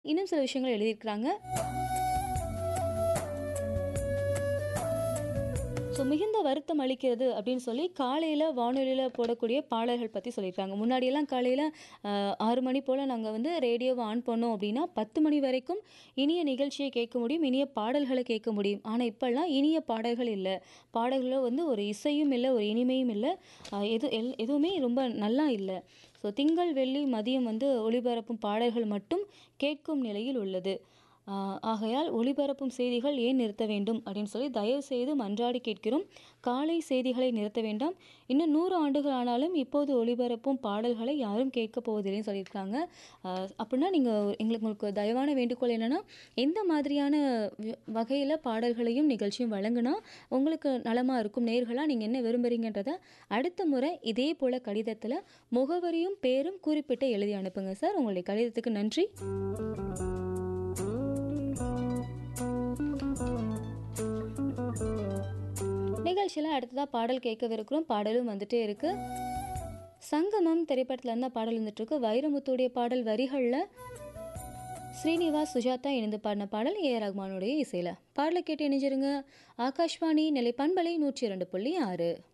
இன்னும் சில விஷயங்கள் எழுதியிருக்கிறாங்க ஸோ மிகுந்த வருத்தம் அளிக்கிறது அப்படின்னு சொல்லி காலையில் வானொலியில் போடக்கூடிய பாடல்கள் பற்றி சொல்லியிருக்காங்க முன்னாடியெல்லாம் காலையில் ஆறு மணி போல் நாங்கள் வந்து ரேடியோவை ஆன் பண்ணோம் அப்படின்னா பத்து மணி வரைக்கும் இனிய நிகழ்ச்சியை கேட்க முடியும் இனிய பாடல்களை கேட்க முடியும் ஆனால் இப்போல்லாம் இனிய பாடல்கள் இல்லை பாடல்களில் வந்து ஒரு இசையும் இல்லை ஒரு இனிமையும் இல்லை அஹ் எது எல் எதுவுமே ரொம்ப நல்லா இல்லை ஸோ திங்கள் வெள்ளி மதியம் வந்து ஒளிபரப்பும் பாடல்கள் மட்டும் கேட்கும் நிலையில் உள்ளது ஆஹ் ஆகையால் ஒளிபரப்பும் செய்திகள் ஏன் நிறுத்த வேண்டும் அப்படின்னு சொல்லி தயவு செய்து மன்றாடி கேட்கிறோம் காலை செய்திகளை நிறுத்த வேண்டாம் இன்னும் நூறு ஆண்டுகள் ஆனாலும் இப்போது ஒளிபரப்பும் பாடல்களை யாரும் கேட்க போவதில்லைன்னு சொல்லியிருக்காங்க ஆஹ் அப்படின்னா நீங்கள் எங்களுக்கு உங்களுக்கு தயவான வேண்டுகோள் என்னென்னா எந்த மாதிரியான வகையில் பாடல்களையும் நிகழ்ச்சியும் வழங்கினா உங்களுக்கு நலமாக இருக்கும் நேர்களாக நீங்கள் என்ன விரும்புகிறீங்கன்றத அடுத்த முறை இதே போல் கடிதத்தில் முகவரியும் பேரும் குறிப்பிட்டு எழுதி அனுப்புங்க சார் உங்களுடைய கடிதத்துக்கு நன்றி நிகழ்ச்சியில் அடுத்ததாக பாடல் கேட்கவிருக்கிறோம் பாடலும் வந்துட்டே இருக்கு சங்கமம் திரைப்படத்தில் இருந்தால் பாடல் வந்துட்டு இருக்கு வைரமுத்துடைய பாடல் வரிகளில் ஸ்ரீனிவாஸ் சுஜாதா இணைந்து பாடின பாடல் ஏ ஆர் ரஹ்மானுடைய இசையில் பாடலை கேட்டு இணைஞ்சிருங்க ஆகாஷ்வாணி நிலை பண்பலை நூற்றி இரண்டு புள்ளி ஆறு